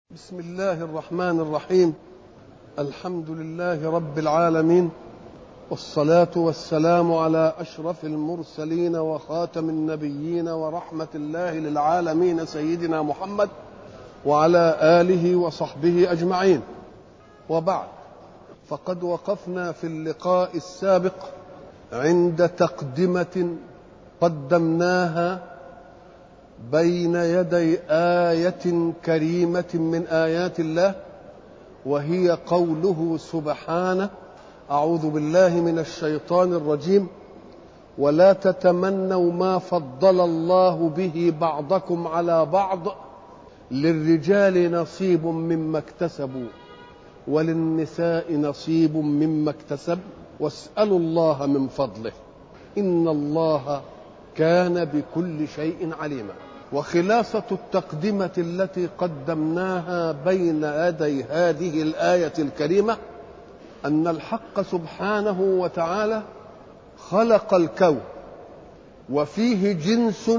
بسم الله الرحمن الرحيم الحمد لله رب العالمين والصلاه والسلام على اشرف المرسلين وخاتم النبيين ورحمه الله للعالمين سيدنا محمد وعلى اله وصحبه اجمعين وبعد فقد وقفنا في اللقاء السابق عند تقدمه قدمناها بين يدي آية كريمة من آيات الله وهي قوله سبحانه أعوذ بالله من الشيطان الرجيم ولا تتمنوا ما فضل الله به بعضكم على بعض للرجال نصيب مما اكتسبوا وللنساء نصيب مما اكتسب واسألوا الله من فضله إن الله كان بكل شيء عليما وخلاصة التقدمة التي قدمناها بين يدي هذه الآية الكريمة أن الحق سبحانه وتعالى خلق الكون وفيه جنس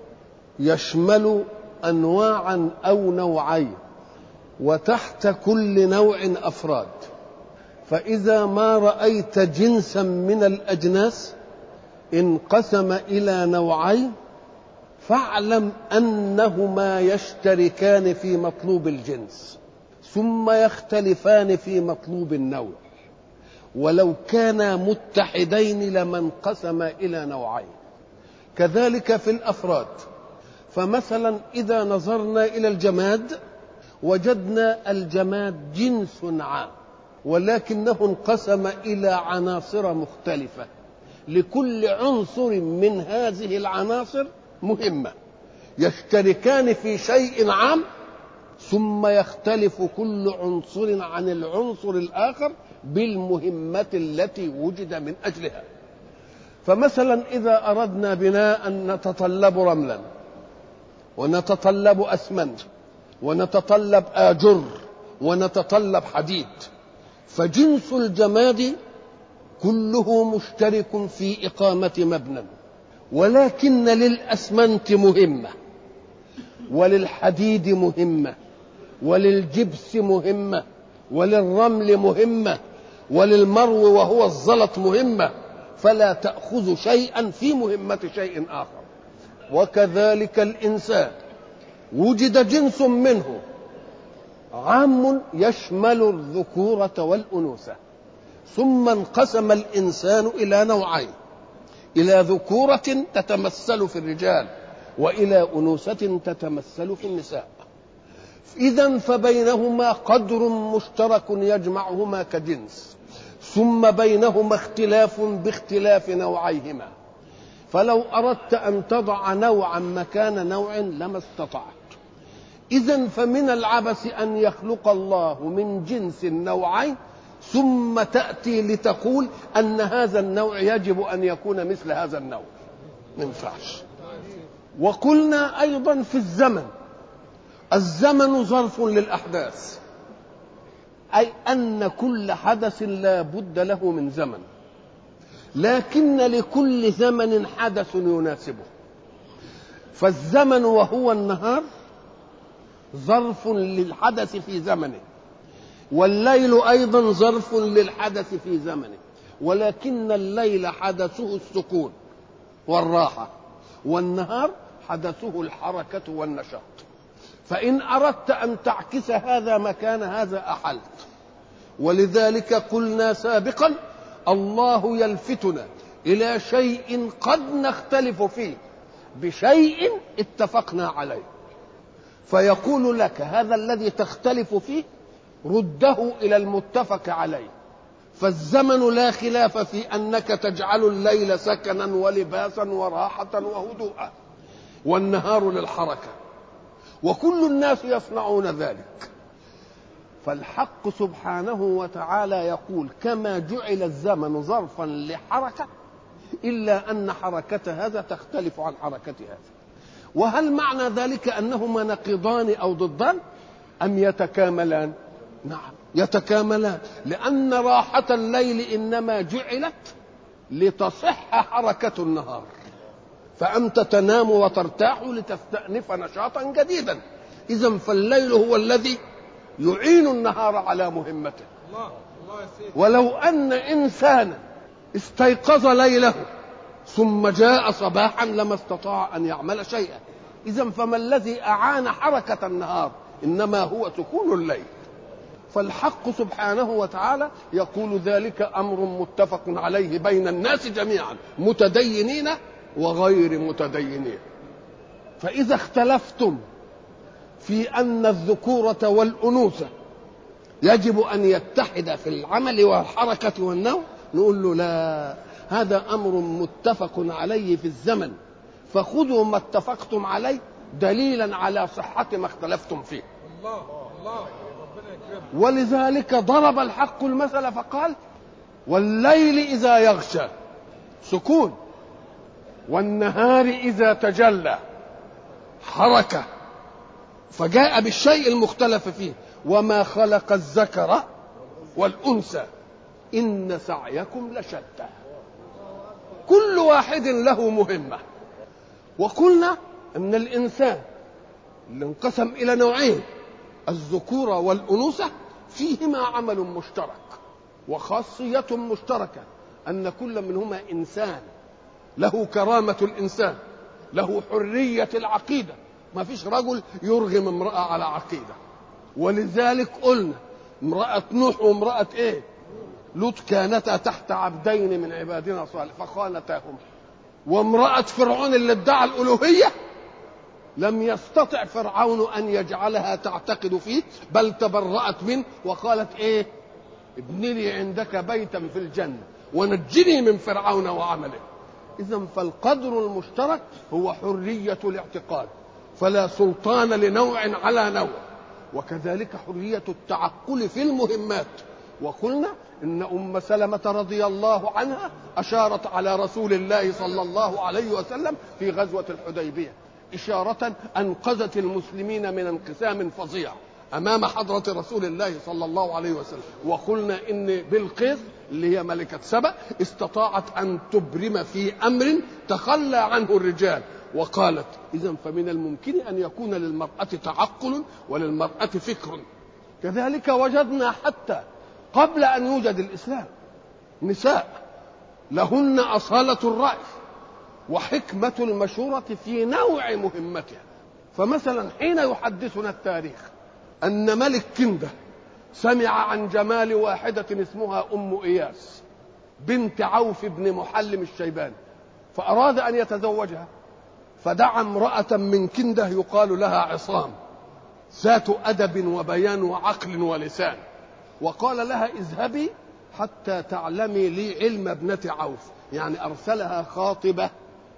يشمل أنواعا أو نوعين وتحت كل نوع أفراد فإذا ما رأيت جنسا من الأجناس انقسم إلى نوعين فاعلم انهما يشتركان في مطلوب الجنس ثم يختلفان في مطلوب النوع ولو كانا متحدين لما انقسم الى نوعين كذلك في الافراد فمثلا اذا نظرنا الى الجماد وجدنا الجماد جنس عام ولكنه انقسم الى عناصر مختلفه لكل عنصر من هذه العناصر مهمة يشتركان في شيء عام ثم يختلف كل عنصر عن العنصر الآخر بالمهمة التي وجد من أجلها فمثلا إذا أردنا بناء نتطلب رملا ونتطلب أسمنت ونتطلب آجر ونتطلب حديد فجنس الجماد كله مشترك في إقامة مبنى ولكن للأسمنت مهمة وللحديد مهمة وللجبس مهمة وللرمل مهمة وللمرو وهو الزلط مهمة فلا تأخذ شيئا في مهمة شيء آخر وكذلك الإنسان وجد جنس منه عام يشمل الذكورة والأنوثة ثم انقسم الإنسان إلى نوعين إلى ذكورة تتمثل في الرجال وإلى أنوثة تتمثل في النساء إذا فبينهما قدر مشترك يجمعهما كجنس ثم بينهما اختلاف باختلاف نوعيهما فلو أردت أن تضع نوعا مكان نوع لما استطعت إذا فمن العبث أن يخلق الله من جنس نوعين ثم تأتي لتقول أن هذا النوع يجب أن يكون مثل هذا النوع ما ينفعش وقلنا أيضا في الزمن الزمن ظرف للأحداث أي أن كل حدث لا بد له من زمن لكن لكل زمن حدث يناسبه فالزمن وهو النهار ظرف للحدث في زمنه والليل ايضا ظرف للحدث في زمنه ولكن الليل حدثه السكون والراحه والنهار حدثه الحركه والنشاط فان اردت ان تعكس هذا مكان هذا احلت ولذلك قلنا سابقا الله يلفتنا الى شيء قد نختلف فيه بشيء اتفقنا عليه فيقول لك هذا الذي تختلف فيه رده الى المتفق عليه فالزمن لا خلاف في انك تجعل الليل سكنا ولباسا وراحه وهدوءا والنهار للحركه وكل الناس يصنعون ذلك فالحق سبحانه وتعالى يقول كما جعل الزمن ظرفا لحركه الا ان حركه هذا تختلف عن حركه هذا وهل معنى ذلك انهما نقيضان او ضدان ام يتكاملان نعم يتكاملان لأن راحة الليل إنما جعلت لتصح حركة النهار فأنت تنام وترتاح لتستأنف نشاطا جديدا إذا فالليل هو الذي يعين النهار على مهمته ولو أن إنسانا استيقظ ليله ثم جاء صباحا لما استطاع أن يعمل شيئا إذا فما الذي أعان حركة النهار إنما هو سكون الليل فالحق سبحانه وتعالى يقول ذلك امر متفق عليه بين الناس جميعا متدينين وغير متدينين فاذا اختلفتم في ان الذكوره والانوثه يجب ان يتحد في العمل والحركه والنوم نقول له لا هذا امر متفق عليه في الزمن فخذوا ما اتفقتم عليه دليلا على صحه ما اختلفتم فيه الله الله ولذلك ضرب الحق المثل فقال والليل إذا يغشى سكون والنهار إذا تجلى حركة فجاء بالشيء المختلف فيه وما خلق الذكر والأنثى إن سعيكم لشتى كل واحد له مهمة وقلنا أن الإنسان اللي انقسم إلى نوعين الذكورة والأنوثة فيهما عمل مشترك وخاصية مشتركة أن كل منهما إنسان له كرامة الإنسان له حرية العقيدة ما فيش رجل يرغم امرأة على عقيدة ولذلك قلنا امرأة نوح وامرأة ايه لوط كانتا تحت عبدين من عبادنا صالح فخانتاهما وامرأة فرعون اللي ادعى الألوهية لم يستطع فرعون ان يجعلها تعتقد فيه بل تبرأت منه وقالت ايه ابن لي عندك بيتا في الجنه ونجني من فرعون وعمله اذا فالقدر المشترك هو حريه الاعتقاد فلا سلطان لنوع على نوع وكذلك حريه التعقل في المهمات وقلنا ان ام سلمه رضي الله عنها اشارت على رسول الله صلى الله عليه وسلم في غزوه الحديبيه إشارة أنقذت المسلمين من انقسام فظيع أمام حضرة رسول الله صلى الله عليه وسلم وقلنا إن بلقيس اللي هي ملكة سبأ استطاعت أن تبرم في أمر تخلى عنه الرجال وقالت إذا فمن الممكن أن يكون للمرأة تعقل وللمرأة فكر كذلك وجدنا حتى قبل أن يوجد الإسلام نساء لهن أصالة الرأي وحكمة المشورة في نوع مهمتها فمثلا حين يحدثنا التاريخ أن ملك كندة سمع عن جمال واحدة اسمها أم إياس بنت عوف بن محلم الشيباني فأراد أن يتزوجها فدعا امرأة من كندة يقال لها عصام ذات أدب وبيان وعقل ولسان وقال لها اذهبي حتى تعلمي لي علم ابنة عوف يعني أرسلها خاطبة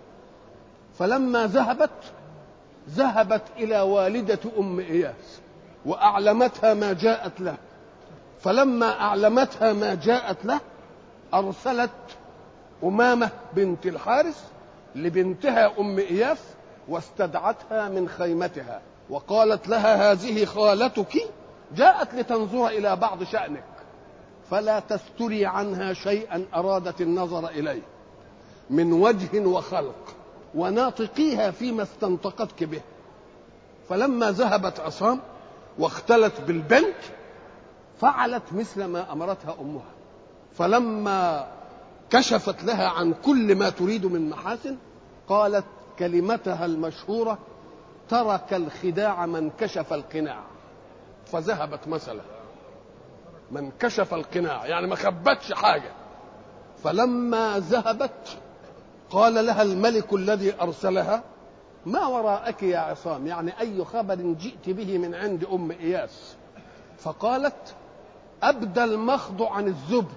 فلما ذهبت ذهبت إلى والدة أم إياس وأعلمتها ما جاءت له فلما أعلمتها ما جاءت له أرسلت أمامة بنت الحارث لبنتها أم إياس واستدعتها من خيمتها وقالت لها هذه خالتك جاءت لتنظر إلى بعض شأنك فلا تستري عنها شيئا أرادت النظر إليه من وجه وخلق وناطقيها فيما استنطقتك به فلما ذهبت عصام واختلت بالبنت فعلت مثل ما امرتها امها فلما كشفت لها عن كل ما تريد من محاسن قالت كلمتها المشهوره ترك الخداع من كشف القناع فذهبت مثلا من كشف القناع يعني ما خبتش حاجه فلما ذهبت قال لها الملك الذي ارسلها ما وراءك يا عصام يعني اي خبر جئت به من عند ام اياس فقالت ابدى المخض عن الزبد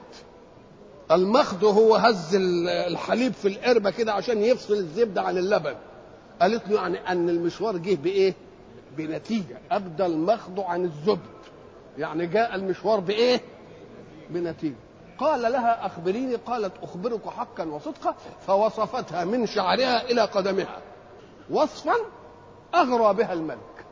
المخض هو هز الحليب في القربه كده عشان يفصل الزبده عن اللبن قالت له يعني ان المشوار جه بايه بنتيجه ابدى المخض عن الزبد يعني جاء المشوار بايه بنتيجه قال لها أخبريني قالت أخبرك حقا وصدقا فوصفتها من شعرها إلى قدمها وصفا أغرى بها الملك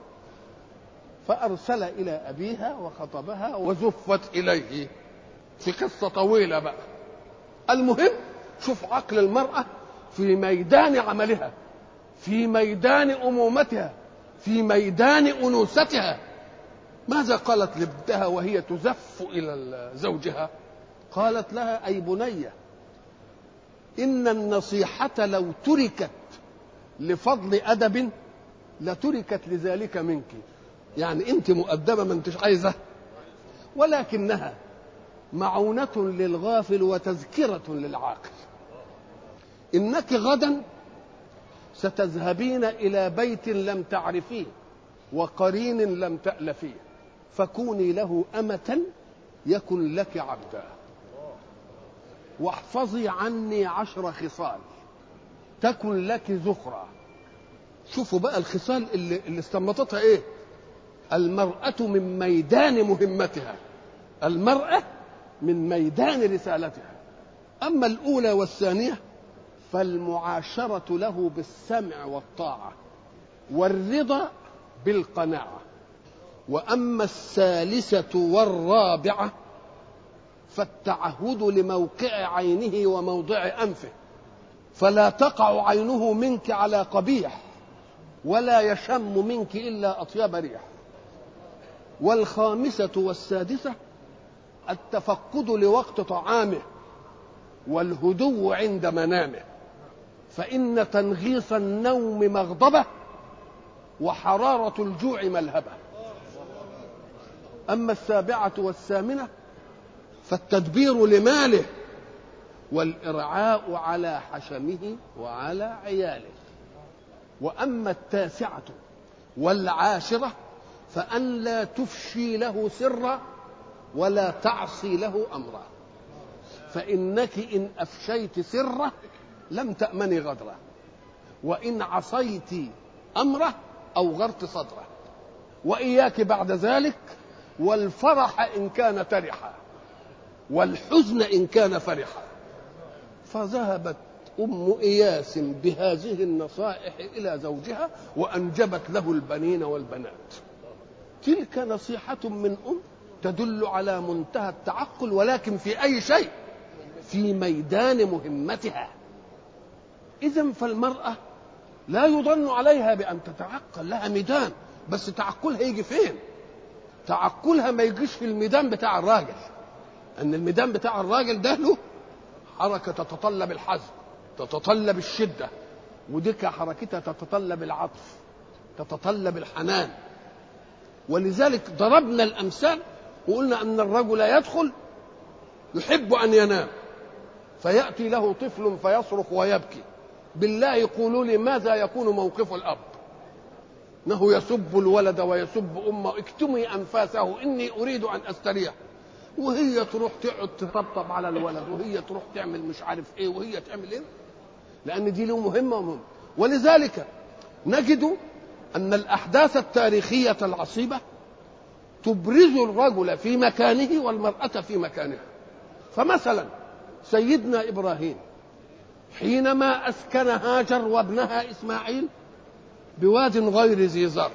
فأرسل إلى أبيها وخطبها وزفت إليه في قصة طويلة بقى المهم شوف عقل المرأة في ميدان عملها في ميدان أمومتها في ميدان أنوثتها ماذا قالت لابنتها وهي تزف إلى زوجها قالت لها أي بنية إن النصيحة لو تركت لفضل أدب لتركت لذلك منك يعني أنت مؤدبة ما أنتش عايزة ولكنها معونة للغافل وتذكرة للعاقل إنك غدا ستذهبين إلى بيت لم تعرفيه وقرين لم تألفيه فكوني له أمة يكن لك عبدا واحفظي عني عشر خصال تكن لك ذخرا شوفوا بقى الخصال اللي, اللي استنبطتها ايه المرأة من ميدان مهمتها المرأة من ميدان رسالتها أما الأولى والثانية فالمعاشرة له بالسمع والطاعة والرضا بالقناعة وأما الثالثة والرابعة فالتعهد لموقع عينه وموضع أنفه فلا تقع عينه منك على قبيح ولا يشم منك إلا أطيب ريح والخامسة والسادسة التفقد لوقت طعامه والهدوء عند منامه فإن تنغيص النوم مغضبة وحرارة الجوع ملهبة أما السابعة والثامنة فالتدبير لماله والإرعاء على حشمه وعلى عياله وأما التاسعة والعاشرة فأن لا تفشي له سرا ولا تعصي له أمرا فإنك إن أفشيت سره لم تأمني غدره وإن عصيت أمره أوغرت صدره وإياك بعد ذلك والفرح إن كان ترحا والحزن إن كان فرحا فذهبت أم إياس بهذه النصائح إلى زوجها وأنجبت له البنين والبنات تلك نصيحة من أم تدل على منتهى التعقل ولكن في أي شيء في ميدان مهمتها إذا فالمرأة لا يظن عليها بأن تتعقل لها ميدان بس تعقلها يجي فين تعقلها ما يجيش في الميدان بتاع الراجل أن الميدان بتاع الراجل ده له حركة تتطلب الحزم تتطلب الشدة وديك حركتها تتطلب العطف تتطلب الحنان ولذلك ضربنا الأمثال وقلنا أن الرجل يدخل يحب أن ينام فيأتي له طفل فيصرخ ويبكي بالله قولوا لي ماذا يكون موقف الأب انه يسب الولد ويسب امه اكتمي انفاسه اني اريد ان استريح وهي تروح تقعد تطبطب على الولد وهي تروح تعمل مش عارف ايه وهي تعمل ايه لان دي له مهمه ومهمه ولذلك نجد ان الاحداث التاريخيه العصيبه تبرز الرجل في مكانه والمراه في مكانها فمثلا سيدنا ابراهيم حينما اسكن هاجر وابنها اسماعيل بواد غير ذي زرع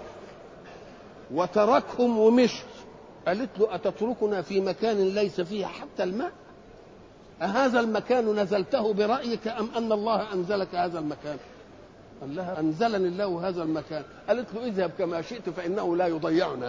وتركهم ومشي قالت له أتتركنا في مكان ليس فيه حتى الماء أهذا المكان نزلته برأيك أم أن الله أنزلك هذا المكان قال لها أنزلني الله هذا المكان قالت له اذهب كما شئت فإنه لا يضيعنا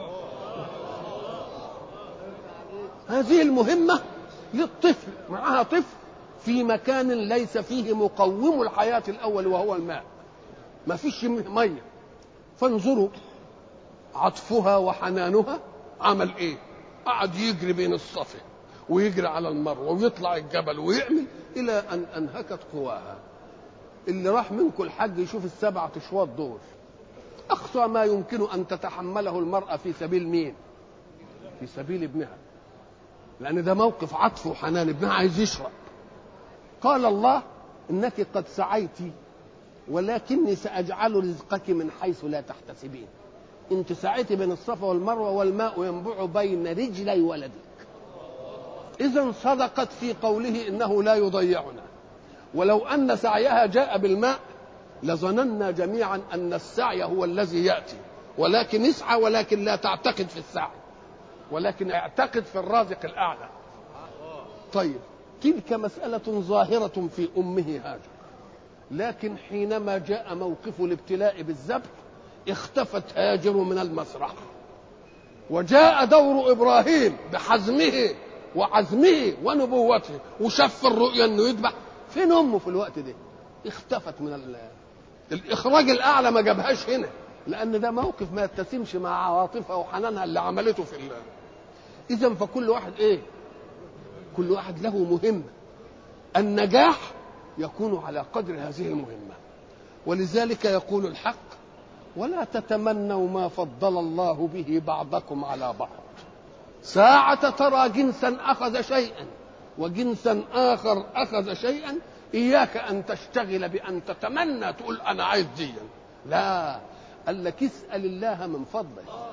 هذه المهمة للطفل معها طفل في مكان ليس فيه مقوم الحياة الأول وهو الماء ما فيش ميه فانظروا عطفها وحنانها عمل ايه قعد يجري بين الصفا ويجري على المروه ويطلع الجبل ويعمل الى ان انهكت قواها اللي راح منكم الحج يشوف السبعة اشواط دول اقصى ما يمكن ان تتحمله المراه في سبيل مين في سبيل ابنها لان ده موقف عطف وحنان ابنها عايز يشرب قال الله انك قد سعيت ولكني سأجعل رزقك من حيث لا تحتسبين انت سعيت بين الصفا والمروة والماء ينبع بين رجلي ولدك إذا صدقت في قوله إنه لا يضيعنا ولو أن سعيها جاء بالماء لظننا جميعا أن السعي هو الذي يأتي ولكن اسعى ولكن لا تعتقد في السعي ولكن اعتقد في الرازق الأعلى طيب تلك مسألة ظاهرة في أمه هاجر لكن حينما جاء موقف الابتلاء بالذبح اختفت هاجر من المسرح وجاء دور ابراهيم بحزمه وعزمه ونبوته وشاف الرؤيا انه يذبح فين امه في الوقت ده اختفت من ال... الاخراج الاعلى ما جابهاش هنا لان ده موقف ما يتسمش مع عواطفها وحنانها اللي عملته في الله اذا فكل واحد ايه كل واحد له مهمه النجاح يكون على قدر هذه المهمه ولذلك يقول الحق ولا تتمنوا ما فضل الله به بعضكم على بعض ساعة ترى جنسا أخذ شيئا وجنسا آخر أخذ شيئا إياك أن تشتغل بأن تتمنى تقول أنا عايز ديا لا قال لك اسأل الله من فضله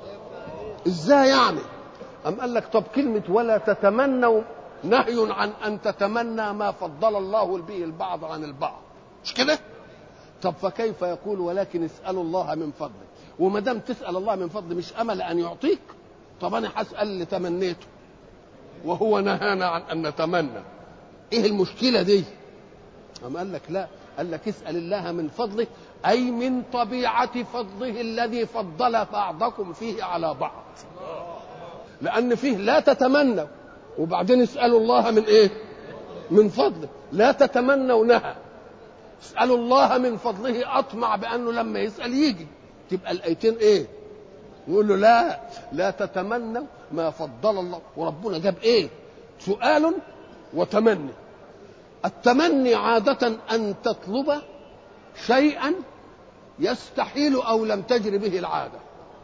إزاي يعني أم قال لك طب كلمة ولا تتمنوا نهي عن أن تتمنى ما فضل الله به البعض عن البعض مش كده طب فكيف يقول ولكن اسألوا الله من فضله وما دام تسأل الله من فضله مش أمل أن يعطيك طب أنا هسأل اللي تمنيته وهو نهانا عن أن نتمنى إيه المشكلة دي أم قال لك لا قال لك اسأل الله من فضله أي من طبيعة فضله الذي فضل بعضكم فيه على بعض لأن فيه لا تتمنوا وبعدين اسألوا الله من إيه من فضله لا تتمنوا نهى اسألوا الله من فضله أطمع بأنه لما يسأل يجي تبقى الآيتين إيه يقول له لا لا تتمنوا ما فضل الله وربنا جاب إيه سؤال وتمني التمني عادة أن تطلب شيئا يستحيل أو لم تجر به العادة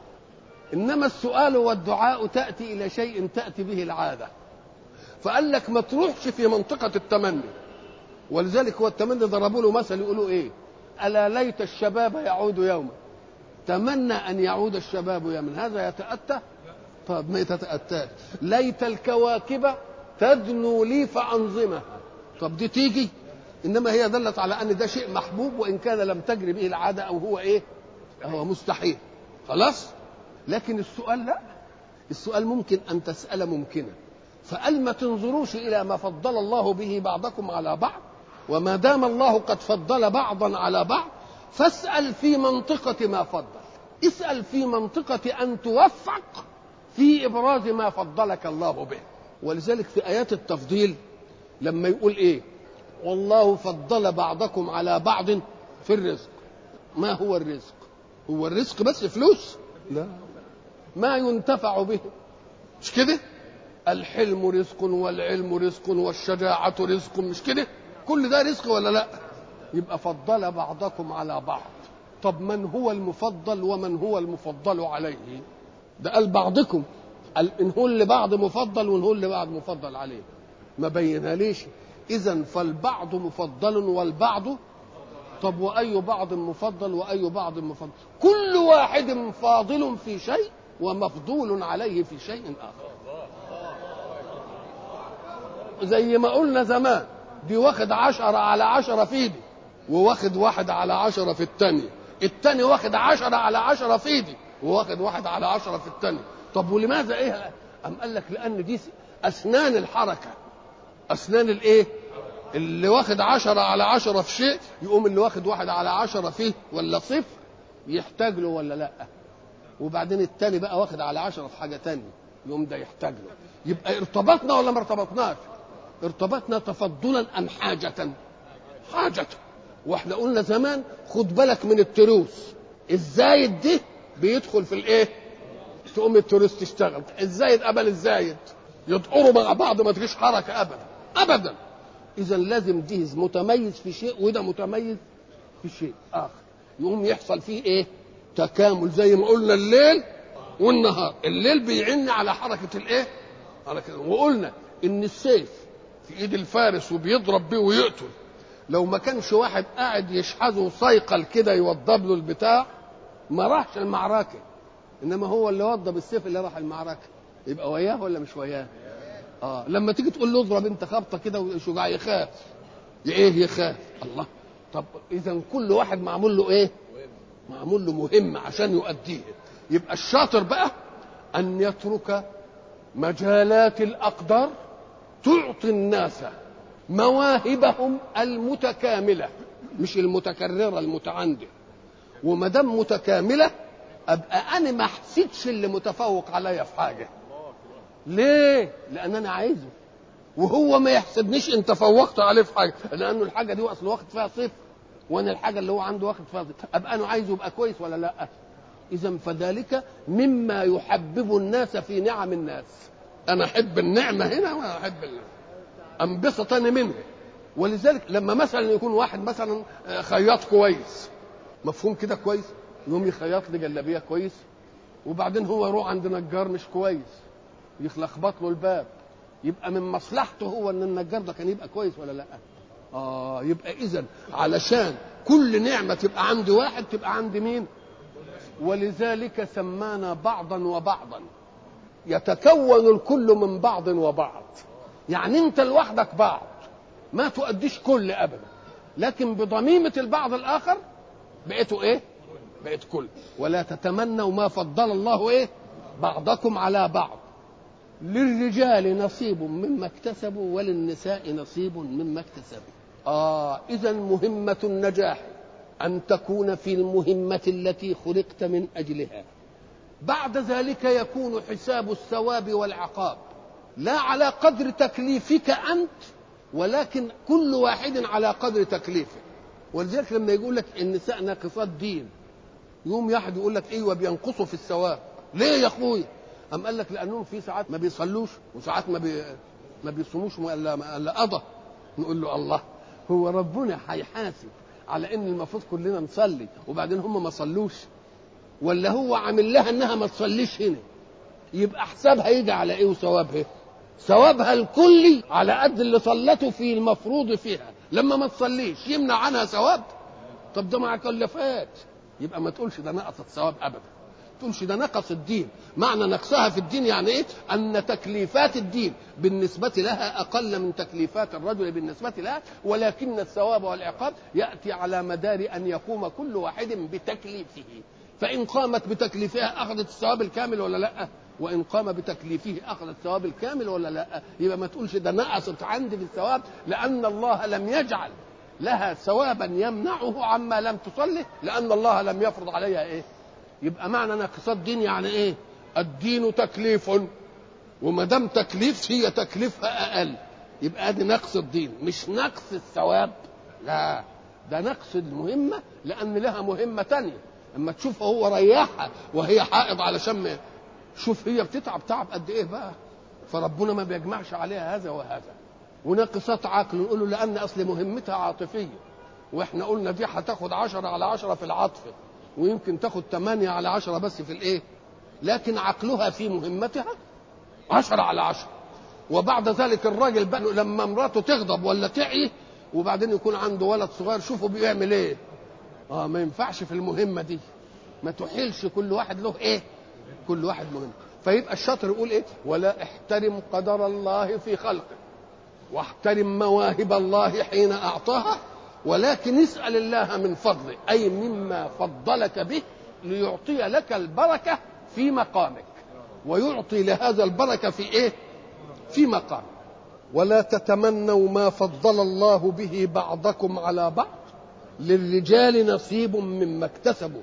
إنما السؤال والدعاء تأتي إلى شيء تأتي به العادة فقال لك ما تروحش في منطقة التمني ولذلك هو التمني ضربوا له مثل يقولوا ايه الا ليت الشباب يعود يوما تمنى ان يعود الشباب يوما هذا يتاتى طب ما يتاتى ليت الكواكب تدنو لي فانظمها طب دي تيجي انما هي دلت على ان ده شيء محبوب وان كان لم تجري به العاده او هو ايه هو مستحيل خلاص لكن السؤال لا السؤال ممكن ان تسال ممكنا فقال ما تنظروش الى ما فضل الله به بعضكم على بعض وما دام الله قد فضل بعضا على بعض فاسال في منطقه ما فضل اسال في منطقه ان توفق في ابراز ما فضلك الله به ولذلك في ايات التفضيل لما يقول ايه والله فضل بعضكم على بعض في الرزق ما هو الرزق هو الرزق بس فلوس لا ما ينتفع به مش كده الحلم رزق والعلم رزق والشجاعة رزق مش كده كل ده رزق ولا لا يبقى فضل بعضكم على بعض طب من هو المفضل ومن هو المفضل عليه ده قال بعضكم قال ان هو لبعض مفضل وان هو لبعض مفضل عليه ما بينها ليش اذا فالبعض مفضل والبعض طب واي بعض مفضل واي بعض مفضل كل واحد فاضل في شيء ومفضول عليه في شيء اخر زي ما قلنا زمان دي واخد عشرة على عشرة في دي وواخد واحد على عشرة في التانية التاني واخد عشرة على عشرة في دي وواخد واحد على عشرة في التانية طب ولماذا ايه أم قال لك لأن دي أسنان الحركة أسنان الإيه اللي واخد عشرة على عشرة في شيء يقوم اللي واخد واحد على عشرة فيه ولا صفر يحتاج له ولا لا وبعدين التاني بقى واخد على عشرة في حاجة تانية يقوم ده يحتاج له يبقى ارتبطنا ولا ما ارتبطناش ارتبطنا تفضلا ام حاجة حاجة واحنا قلنا زمان خد بالك من التروس الزايد دي بيدخل في الايه تقوم التروس تشتغل الزايد قبل الزايد يدقروا مع بعض ما تجيش حركة ابدا ابدا اذا لازم دي متميز في شيء وده متميز في شيء اخر يقوم يحصل فيه ايه تكامل زي ما قلنا الليل والنهار الليل بيعن على حركة الايه حركة وقلنا ان السيف في ايد الفارس وبيضرب بيه ويقتل لو ما كانش واحد قاعد يشحذه صيقل كده يوضب له البتاع ما راحش المعركة انما هو اللي وضب السيف اللي راح المعركة يبقى وياه ولا مش وياه اه لما تيجي تقول له اضرب انت خبطه كده وشجاع يخاف ايه يخاف الله طب اذا كل واحد معمول له ايه معمول له مهمه عشان يؤديها يبقى الشاطر بقى ان يترك مجالات الاقدار تعطي الناس مواهبهم المتكامله مش المتكرره المتعندة وما دام متكامله ابقى انا ما احسدش اللي متفوق عليا في حاجه ليه لان انا عايزه وهو ما يحسدنيش ان تفوقت عليه في حاجه لانه الحاجه دي اصل واخد فيها صفر وانا الحاجه اللي هو عنده واخد فيها صفر ابقى انا عايزه يبقى كويس ولا لا اذا فذلك مما يحبب الناس في نعم الناس انا احب النعمه هنا وانا احب انبسط انا منها ولذلك لما مثلا يكون واحد مثلا خياط كويس مفهوم كده كويس يقوم يخيط لي جلابيه كويس وبعدين هو يروح عند نجار مش كويس يخلخبط له الباب يبقى من مصلحته هو ان النجار ده كان يبقى كويس ولا لا اه يبقى اذا علشان كل نعمه تبقى عند واحد تبقى عند مين ولذلك سمانا بعضا وبعضا يتكون الكل من بعض وبعض يعني انت لوحدك بعض ما تؤديش كل ابدا لكن بضميمه البعض الاخر بقيتوا ايه بقيت كل ولا تتمنوا ما فضل الله ايه بعضكم على بعض للرجال نصيب مما اكتسبوا وللنساء نصيب مما اكتسبوا اه اذا مهمه النجاح ان تكون في المهمه التي خلقت من اجلها بعد ذلك يكون حساب الثواب والعقاب لا على قدر تكليفك انت ولكن كل واحد على قدر تكليفه ولذلك لما يقول لك النساء ناقصات دين يوم واحد يقول لك ايوه بينقصوا في الثواب ليه يا اخويا أم قال لك لأنهم في ساعات ما بيصلوش وساعات ما بي ما بيصوموش إلا إلا قضى نقول له الله هو ربنا هيحاسب على إن المفروض كلنا نصلي وبعدين هم ما صلوش ولا هو عامل لها إنها ما تصليش هنا يبقى حسابها يجي على إيه وثوابها؟ ثوابها الكلي على قد اللي صلته في المفروض فيها لما ما تصليش يمنع عنها ثواب طب ده ما كلفات يبقى ما تقولش ده نقصت ثواب ابدا تقولش ده نقص الدين معنى نقصها في الدين يعني ايه ان تكليفات الدين بالنسبة لها اقل من تكليفات الرجل بالنسبة لها ولكن الثواب والعقاب يأتي على مدار ان يقوم كل واحد بتكليفه فان قامت بتكليفها اخذت الثواب الكامل ولا لا وان قام بتكليفه اخذ الثواب الكامل ولا لا يبقى ما تقولش ده نقصت عندي في الثواب لان الله لم يجعل لها ثوابا يمنعه عما لم تصلي لان الله لم يفرض عليها ايه يبقى معنى ناقصات دين يعني ايه الدين تكليف وما دام تكليف هي تكليفها اقل يبقى ادي نقص الدين مش نقص الثواب لا ده نقص المهمة لأن لها مهمة تانية اما تشوف هو ريحها وهي حائض علشان ما شوف هي بتتعب تعب قد ايه بقى فربنا ما بيجمعش عليها هذا وهذا وناقصات عقل نقول له لأن أصل مهمتها عاطفية واحنا قلنا دي هتاخد عشرة على عشرة في العطف ويمكن تاخد ثمانية على عشرة بس في الايه لكن عقلها في مهمتها عشرة على عشرة وبعد ذلك الراجل بقى لما مراته تغضب ولا تعي وبعدين يكون عنده ولد صغير شوفوا بيعمل ايه اه ما ينفعش في المهمة دي ما تحيلش كل واحد له ايه كل واحد مهم فيبقى الشاطر يقول ايه ولا احترم قدر الله في خلقه واحترم مواهب الله حين اعطاها ولكن اسال الله من فضله اي مما فضلك به ليعطي لك البركه في مقامك ويعطي لهذا البركه في ايه في مقام ولا تتمنوا ما فضل الله به بعضكم على بعض للرجال نصيب مما اكتسبوا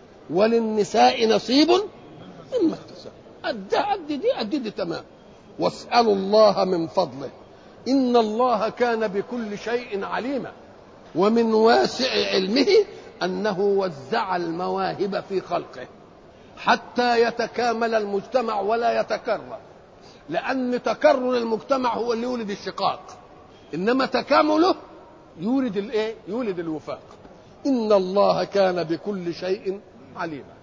وللنساء نصيب مما اكتسبوا قد قد دي قد دي تمام واسالوا الله من فضله ان الله كان بكل شيء عليما ومن واسع علمه انه وزع المواهب في خلقه حتى يتكامل المجتمع ولا يتكرر لان تكرر المجتمع هو اللي يولد الشقاق انما تكامله يولد الايه يولد الوفاق ان الله كان بكل شيء عليما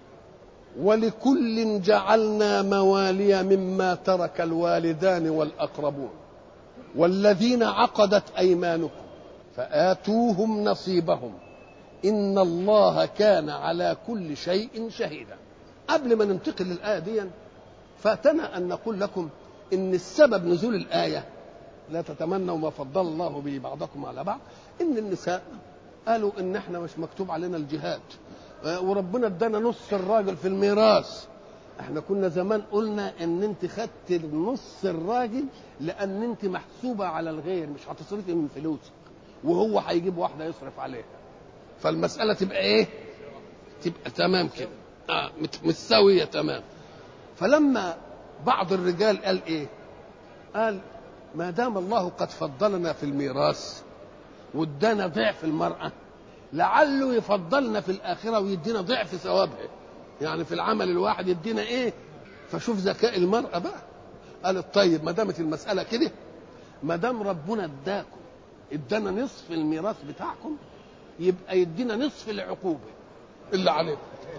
ولكل جعلنا موالي مما ترك الوالدان والاقربون والذين عقدت ايمانكم فاتوهم نصيبهم ان الله كان على كل شيء شهيدا قبل ما ننتقل للايه دي فاتنا ان نقول لكم ان السبب نزول الايه لا تتمنوا ما فضل الله به بعضكم على بعض ان النساء قالوا ان احنا مش مكتوب علينا الجهاد وربنا ادانا نص الراجل في الميراث احنا كنا زمان قلنا ان انت خدت نص الراجل لان انت محسوبه على الغير مش هتصرفي من فلوسك وهو هيجيب واحده يصرف عليها فالمساله تبقى ايه تبقى تمام كده آه متساويه تمام فلما بعض الرجال قال ايه قال ما دام الله قد فضلنا في الميراث وادانا ضعف المراه لعله يفضلنا في الاخره ويدينا ضعف ثوابها يعني في العمل الواحد يدينا ايه فشوف ذكاء المراه بقى قالت طيب ما دامت المساله كده ما دام ربنا اداكم ادانا نصف الميراث بتاعكم يبقى يدينا نصف العقوبه اللي عليكم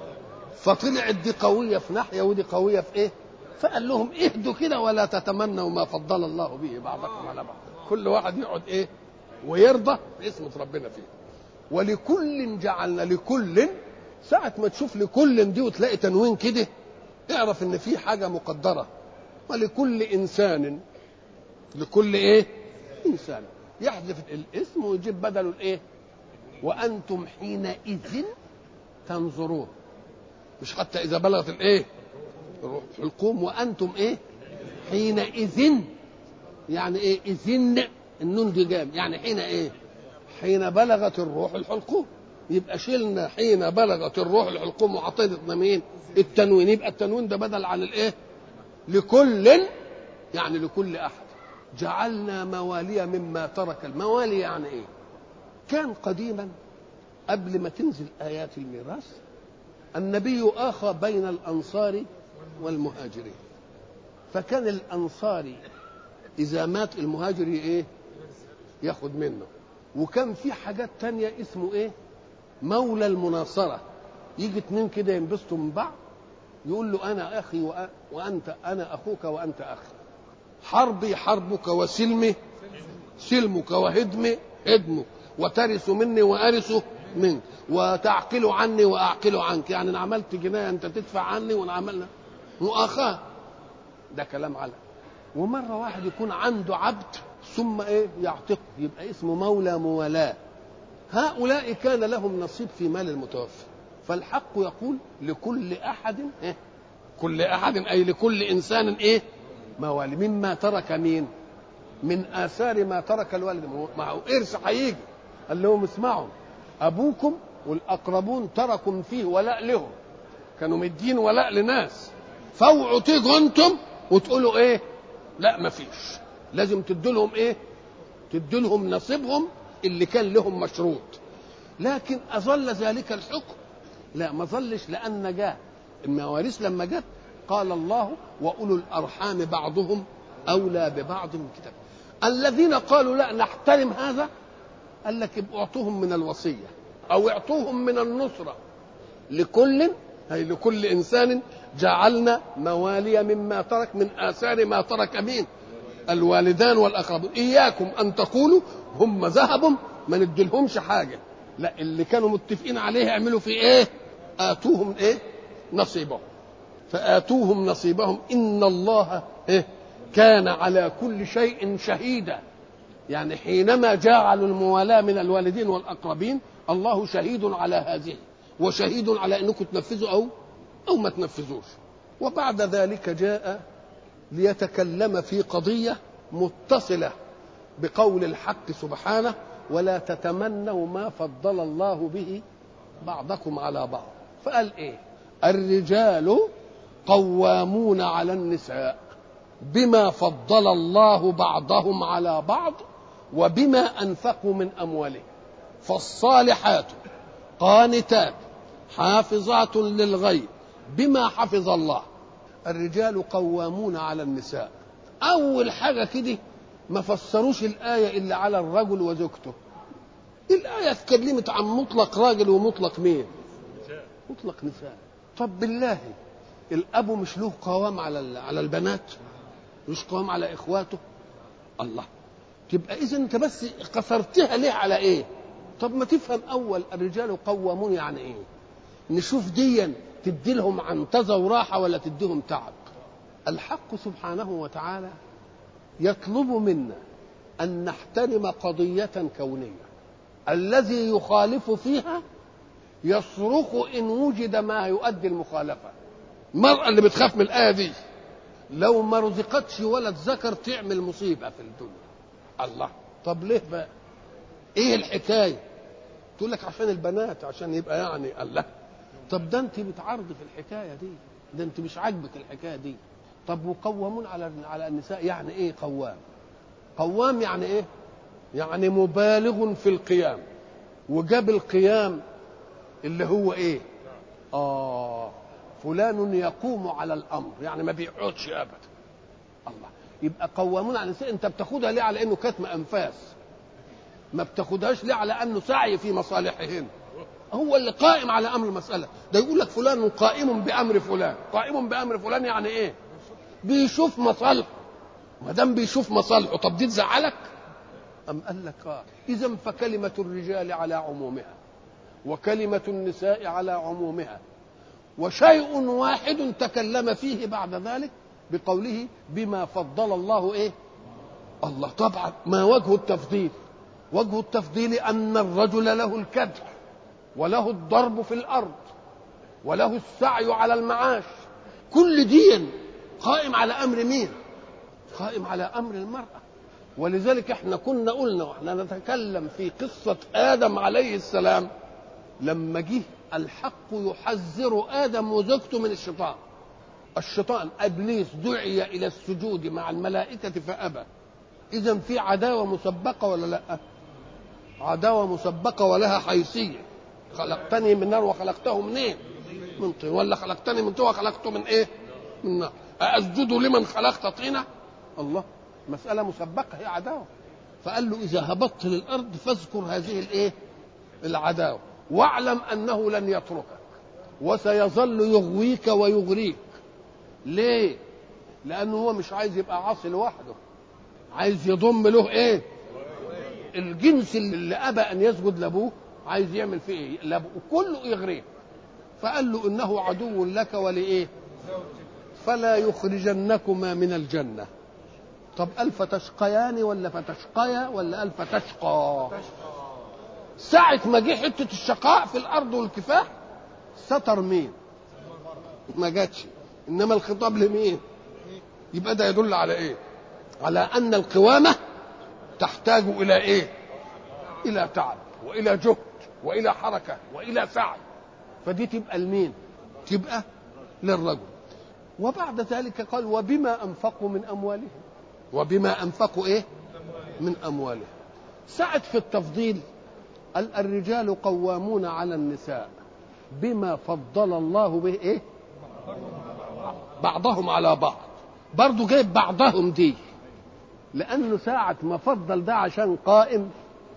فطلعت دي قويه في ناحيه ودي قويه في ايه فقال لهم اهدوا كده ولا تتمنوا ما فضل الله به بعضكم على بعض كل واحد يقعد ايه ويرضى باسم ربنا فيه ولكل جعلنا لكل ساعة ما تشوف لكل دي وتلاقي تنوين كده اعرف ان في حاجة مقدرة ولكل انسان لكل ايه انسان يحذف الاسم ويجيب بدله الايه وانتم حينئذ تنظرون مش حتى اذا بلغت الايه الحلقوم وانتم ايه حينئذ يعني ايه اذن النون دي جام يعني حين ايه حين بلغت الروح الحلقوم يبقى شلنا حين بلغت الروح الحلقوم وعطينا مين التنوين يبقى التنوين ده بدل عن الايه لكل يعني لكل احد جعلنا موالي مما ترك الموالي يعني ايه كان قديما قبل ما تنزل ايات الميراث النبي اخى بين الانصار والمهاجرين فكان الانصاري اذا مات المهاجر ايه ياخد منه وكان في حاجات تانية اسمه ايه مولى المناصرة يجي اتنين كده ينبسطوا من بعض يقول له انا اخي وانت انا اخوك وانت اخي حربي حربك وسلمي سلمك وهدمي هدمك وترث مني وارث منك وتعقل عني واعقل عنك يعني انا عملت جنايه انت تدفع عني وانا عملنا مؤاخاه ده كلام على ومره واحد يكون عنده عبد ثم ايه يعتقه يبقى اسمه مولى موالاه هؤلاء كان لهم نصيب في مال المتوفى فالحق يقول لكل احد إيه؟ كل احد اي لكل انسان ايه موالي مما ترك مين من اثار ما ترك الوالد ما هو ارث هيجي قال لهم اسمعوا ابوكم والاقربون تركوا فيه ولاء لهم كانوا مدين ولاء لناس فاوعوا تيجوا انتم وتقولوا ايه لا ما فيش لازم تدوا لهم ايه تدوا لهم نصيبهم اللي كان لهم مشروط لكن اظل ذلك الحكم لا ما ظلش لان جاء المواريث لما جت قال الله واولو الارحام بعضهم اولى ببعض من كتاب الذين قالوا لا نحترم هذا قال لك اعطوهم من الوصيه او اعطوهم من النصره لكل أي لكل إنسان جعلنا موالي مما ترك من آثار ما ترك مين الوالدان والأقربون إياكم أن تقولوا هم ذهبوا ما نديلهمش حاجة لا اللي كانوا متفقين عليه يعملوا في إيه آتوهم إيه نصيبهم فآتوهم نصيبهم إن الله إيه كان على كل شيء شهيدا يعني حينما جعلوا الموالاة من الوالدين والأقربين الله شهيد على هذه وشهيد على انكم تنفذوا او او ما تنفذوش وبعد ذلك جاء ليتكلم في قضيه متصله بقول الحق سبحانه ولا تتمنوا ما فضل الله به بعضكم على بعض فقال ايه الرجال قوامون على النساء بما فضل الله بعضهم على بعض وبما انفقوا من اموالهم فالصالحات قانتات حافظات للغيب بما حفظ الله الرجال قوامون على النساء اول حاجه كده ما فسروش الايه الا على الرجل وزوجته الايه اتكلمت عن مطلق راجل ومطلق مين مطلق نساء طب بالله الاب مش له قوام على على البنات مش قوام على اخواته الله تبقى اذا انت بس قصرتها ليه على ايه طب ما تفهم اول الرجال قوامون يعني ايه نشوف ديا تدي لهم عنتزه وراحه ولا تديهم تعب الحق سبحانه وتعالى يطلب منا ان نحترم قضيه كونيه الذي يخالف فيها يصرخ ان وجد ما يؤدي المخالفه المراه اللي بتخاف من الايه دي لو ما رزقتش ولد ذكر تعمل مصيبه في الدنيا الله طب ليه بقى ايه الحكايه تقول لك عشان البنات عشان يبقى يعني الله طب ده انت بتعرض في الحكايه دي ده انت مش عاجبك الحكايه دي طب وقوامون على على النساء يعني ايه قوام قوام يعني ايه يعني مبالغ في القيام وجاب القيام اللي هو ايه اه فلان يقوم على الامر يعني ما بيقعدش ابدا الله يبقى قوامون على النساء انت بتاخدها ليه على انه كتم انفاس ما بتاخدهاش ليه على انه سعي في مصالحهن هو اللي قائم على امر المساله ده يقول لك فلان قائم بامر فلان قائم بامر فلان يعني ايه بيشوف مصالحه ما دام بيشوف مصالحه طب دي تزعلك ام قال لك اه اذا فكلمه الرجال على عمومها وكلمه النساء على عمومها وشيء واحد تكلم فيه بعد ذلك بقوله بما فضل الله ايه الله طبعا ما وجه التفضيل وجه التفضيل ان الرجل له الكدح وله الضرب في الارض وله السعي على المعاش كل دين قائم على امر مين قائم على امر المراه ولذلك احنا كنا قلنا واحنا نتكلم في قصه ادم عليه السلام لما جه الحق يحذر ادم وزوجته من الشيطان الشيطان ابليس دعي الى السجود مع الملائكه فابى اذا في عداوه مسبقه ولا لا عداوه مسبقه ولها حيثيه خلقتني من نار وخلقته من ايه من طين ولا خلقتني من طين وخلقته من ايه من نار أسجد لمن خلقت طينة الله مسألة مسبقة هي عداوة فقال له إذا هبطت للأرض فاذكر هذه الإيه العداوة واعلم أنه لن يتركك وسيظل يغويك ويغريك ليه لأنه هو مش عايز يبقى عاصي لوحده عايز يضم له إيه الجنس اللي أبى أن يسجد لأبوه عايز يعمل فيه إيه لأبوه كله يغريه فقال له إنه عدو لك ولإيه فلا يخرجنكما من الجنة طب قال فتشقيان ولا فتشقيا ولا قال فتشقى ساعة ما جه حتة الشقاء في الأرض والكفاح ستر مين ما جاتش إنما الخطاب لمين يبقى ده يدل على إيه على أن القوامة تحتاج إلى إيه إلى تعب وإلى جهد وإلى حركة وإلى سعي فدي تبقى لمين تبقى للرجل وبعد ذلك قال وبما انفقوا من اموالهم وبما انفقوا ايه من اموالهم سعد في التفضيل قال الرجال قوامون على النساء بما فضل الله به ايه بعضهم على بعض برضه جايب بعضهم دي لانه ساعة ما فضل ده عشان قائم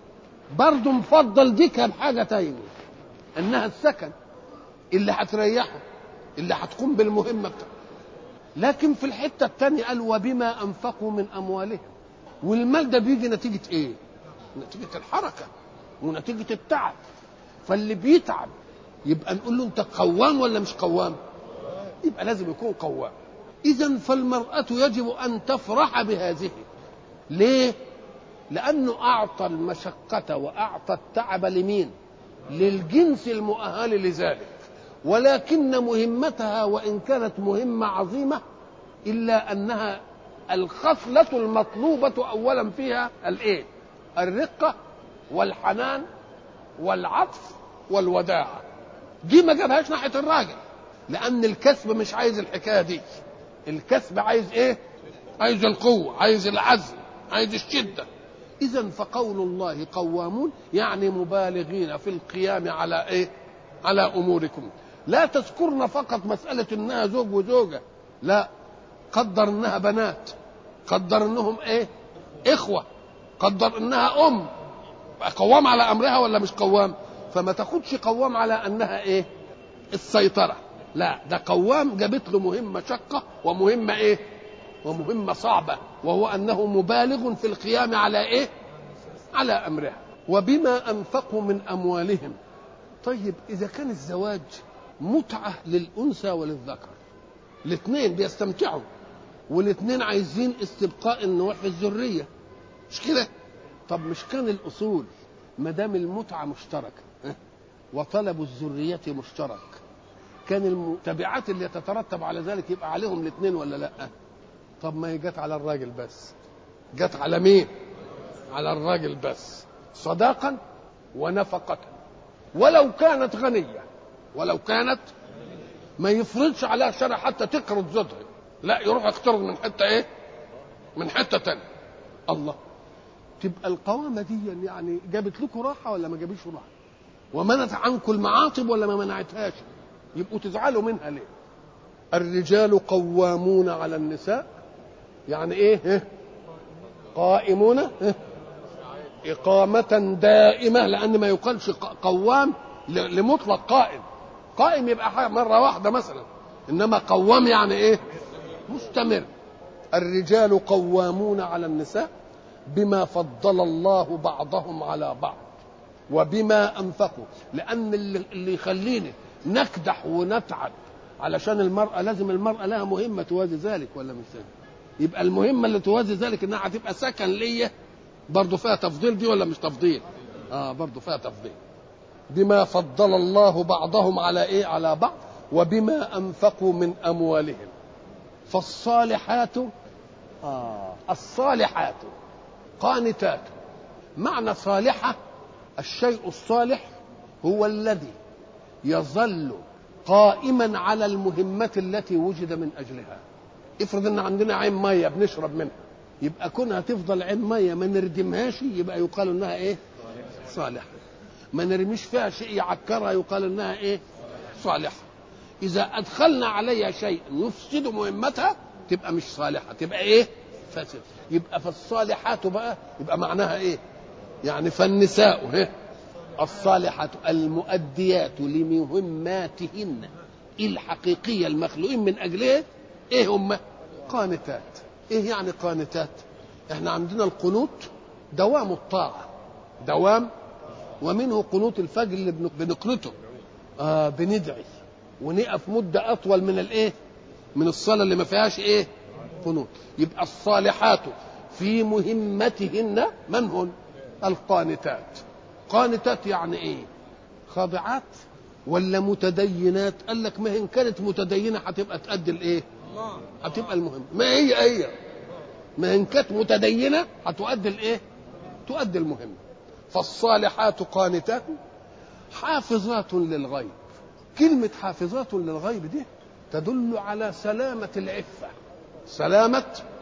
برضه مفضل دي كان حاجة تانية انها السكن اللي هتريحه اللي هتقوم بالمهمة بتاعته لكن في الحتة الثانية قال وبما أنفقوا من أموالهم والمال ده بيجي نتيجة إيه؟ نتيجة الحركة ونتيجة التعب فاللي بيتعب يبقى نقول له أنت قوام ولا مش قوام؟ يبقى لازم يكون قوام إذا فالمرأة يجب أن تفرح بهذه ليه؟ لأنه أعطى المشقة وأعطى التعب لمين؟ للجنس المؤهل لذلك ولكن مهمتها وان كانت مهمه عظيمه الا انها الخصله المطلوبه اولا فيها الايه الرقه والحنان والعطف والوداعه دي ما جابهاش ناحيه الراجل لان الكسب مش عايز الحكايه دي الكسب عايز ايه عايز القوه عايز العزم عايز الشده اذا فقول الله قوامون يعني مبالغين في القيام على ايه على اموركم لا تذكرن فقط مسألة إنها زوج وزوجة لا قدر إنها بنات قدر إنهم إيه إخوة قدر إنها أم قوام على أمرها ولا مش قوام فما تاخدش قوام على أنها إيه السيطرة لا ده قوام جابت له مهمة شقة ومهمة إيه ومهمة صعبة وهو أنه مبالغ في القيام على إيه على أمرها وبما أنفقوا من أموالهم طيب إذا كان الزواج متعة للأنثى وللذكر الاثنين بيستمتعوا والاثنين عايزين استبقاء النوع في الذرية مش كده طب مش كان الأصول ما دام المتعة مشتركة وطلب الذرية مشترك كان التبعات اللي تترتب على ذلك يبقى عليهم الاثنين ولا لا طب ما هي جت على الراجل بس جت على مين على الراجل بس صداقا ونفقة ولو كانت غنية ولو كانت ما يفرضش عليها الشرع حتى تقرض زوجها لا يروح يقترض من حته ايه من حته تانية الله تبقى القوامه دي يعني جابت لكم راحه ولا ما جابتش راحه ومنعت عنكم المعاطب ولا ما منعتهاش يبقوا تزعلوا منها ليه الرجال قوامون على النساء يعني ايه إيه؟ قائمون إيه؟ إقامة دائمة لأن ما يقالش قوام لمطلق قائم قائم يبقى حاجة مرة واحدة مثلا إنما قوام يعني إيه مستمر الرجال قوامون على النساء بما فضل الله بعضهم على بعض وبما أنفقوا لأن اللي يخليني نكدح ونتعب علشان المرأة لازم المرأة لها مهمة توازي ذلك ولا مش ذلك يبقى المهمة اللي توازي ذلك إنها هتبقى سكن ليا برضه فيها تفضيل دي ولا مش تفضيل اه برضه فيها تفضيل بما فضل الله بعضهم على ايه على بعض وبما انفقوا من اموالهم فالصالحات آه الصالحات قانتات معنى صالحة الشيء الصالح هو الذي يظل قائما على المهمة التي وجد من أجلها افرض ان عندنا عين مية بنشرب منها يبقى كونها تفضل عين ميه ما نردمهاش يبقى يقال انها ايه صالحه ما نرميش فيها شيء يعكرها يقال انها ايه صالحه اذا ادخلنا عليها شيء يفسد مهمتها تبقى مش صالحه تبقى ايه فاسد يبقى فالصالحات بقى يبقى معناها ايه يعني فالنساء إيه؟ الصالحات المؤديات لمهماتهن الحقيقيه المخلوقين من اجلها ايه هم قانتات ايه يعني قانتات احنا عندنا القنوت دوام الطاعه دوام ومنه قنوت الفجر اللي بنقنته آه بندعي ونقف مده اطول من الايه من الصلاه اللي ما فيهاش ايه قنوت يبقى الصالحات في مهمتهن من هن القانتات قانتات يعني ايه خاضعات ولا متدينات قال لك ما ان كانت متدينه هتبقى تأدي الايه هتبقى المهم ما هي هي ما ان كانت متدينه هتؤدي الايه تؤدي المهمه فالصالحات قانتات حافظات للغيب كلمة حافظات للغيب دي تدل على سلامة العفة سلامة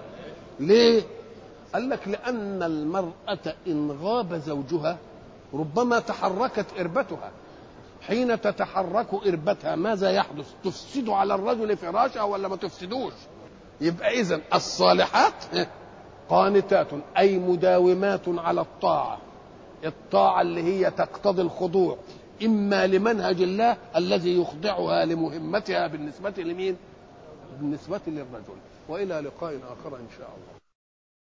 ليه؟ قال لك لأن المرأة إن غاب زوجها ربما تحركت إربتها حين تتحرك إربتها ماذا يحدث تفسد على الرجل فراشها ولا ما تفسدوش يبقى إذن الصالحات قانتات أي مداومات على الطاعة الطاعة اللي هي تقتضي الخضوع إما لمنهج الله الذي يخضعها لمهمتها بالنسبة لمين بالنسبة للرجل وإلى لقاء آخر إن شاء الله